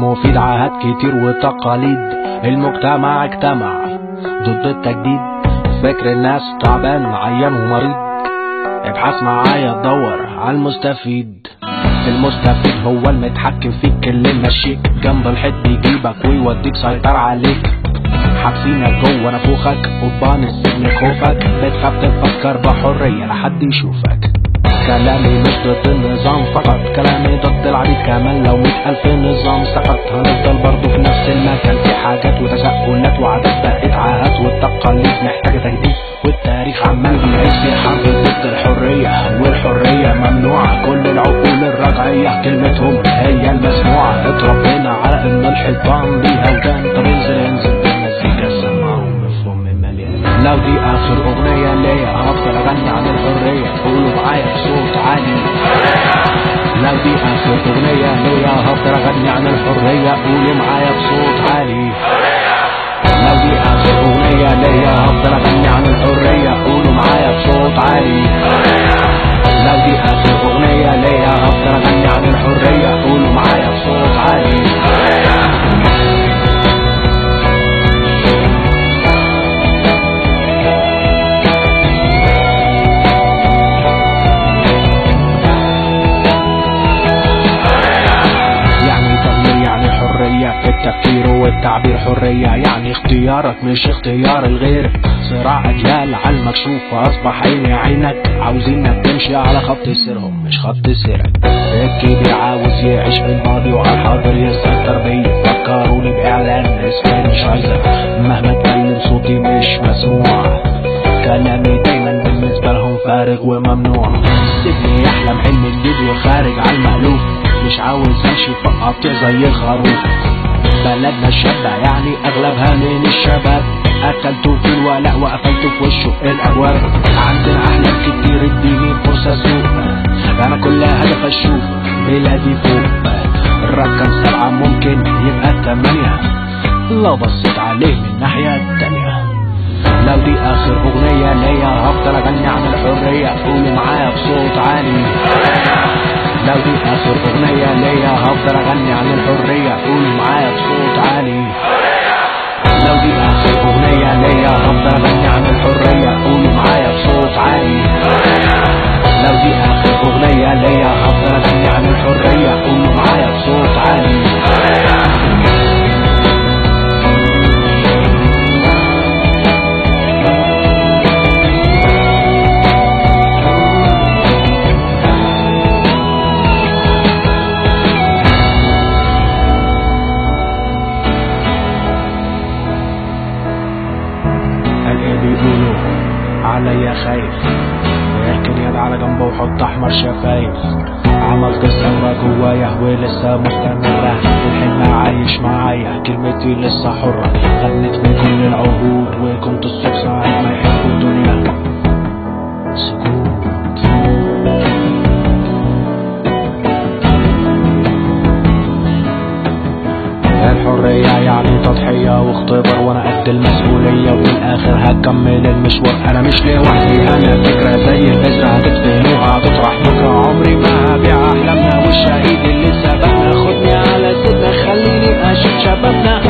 مفيد عهد كتير وتقاليد المجتمع اجتمع ضد التجديد فكر الناس تعبان عيان ومريض ابحث معايا تدور على المستفيد المستفيد هو المتحكم فيك اللي ماشيك جنب الحيط بيجيبك ويوديك سيطر عليك حابسينك جوه نافوخك قضبان السجن خوفك بتخاف تفكر بحرية لحد يشوفك كلامي مش ضد النظام فقط كلامي ضد العبيد كمان لو مئة ألف نظام سقط هنفضل برضه في نفس المكان في حاجات وتساؤلات وعادات بقت عاهات والتقاليد محتاجة تجديد والتاريخ عمال بيعيش في حرب ضد الحرية والحرية ممنوعة كل العقول الرجعية كلمتهم هي المسموعة اتربينا على ان الحيطان ليها ودان طب انزل انزل بالمزيكا سمعهم مفهوم مليان لو دي اخر اغنية ليا هفضل اغني عن الحرية قولوا معايا بصوت عالي لو دي اخر اغنية ليا هفضل اغني عن الحرية قولوا معايا بصوت عالي لو دي اخر اغنية ليا هفضل اغني عن الحرية قولوا معايا بصوت عالي لو دي اخر اغنية ليا هفضل اغني عن الحرية قولوا معايا بصوت عالي يعني تغيير يعني حرية في التفكير والتعبير حرية يعني اختيارك مش اختيار الغير صراع أجيال على المكشوف وأصبح عيني عينك عاوزينك تمشي على خط سيرهم مش خط سيرك الكبير عاوز يعيش في الماضي وعلى الحاضر يستهتر بيا فكروني بإعلان اسمي مش عايزة مهما اتكلم صوتي مش مسموع كلامي دايما بالنسبة لهم فارغ وممنوع سيبني يحلم حلم جديد وخارج على المألوف مش عاوز امشي في قطيع زي الخروف بلدنا الشابة يعني اغلبها من الشباب اكلتوا في الولاء وقفلتوا في وشه الابواب عندنا احلام كتير اديني فرصة اسوق انا كل هدف اشوف بلادي فوق الرقم سبعة ممكن يبقى تمانية لو بصيت عليه من الناحية التانية لو دي اخر اغنية ليا هفضل اغني عن الحرية قولوا معايا بصوت عالي لو دي اخر اغنية ليا هفضل اغني عن الحرية قولوا معايا بصوت عالي لو دي اخر اغنية ليا هفضل اغني عن الحرية قولوا معايا بصوت عالي لو دي اخر اغنية ليا هفضل اغني عن الحرية قولوا معايا بصوت عالي قال ايه بيقولوا عليا خايف اركن يد على جنبه وحط احمر شفايف عملت الثورة جوايا ولسه مستمرة الحلم عايش معايا كلمتي لسه حرة غنيت في كل العهود وكنت الصوت ساعات ما يحبوا الدنيا سكوت الحرية يعني تضحية واختبار وانا قد المسؤولية وفي الاخر هكمل المشوار انا مش لوحدي انا فكرة زي البذرة هتدفنوها هتطرح بكرة عمري ما هبيع احلامنا والشهيد اللي سبقنا خدني على سيدنا خليني اشوف شبابنا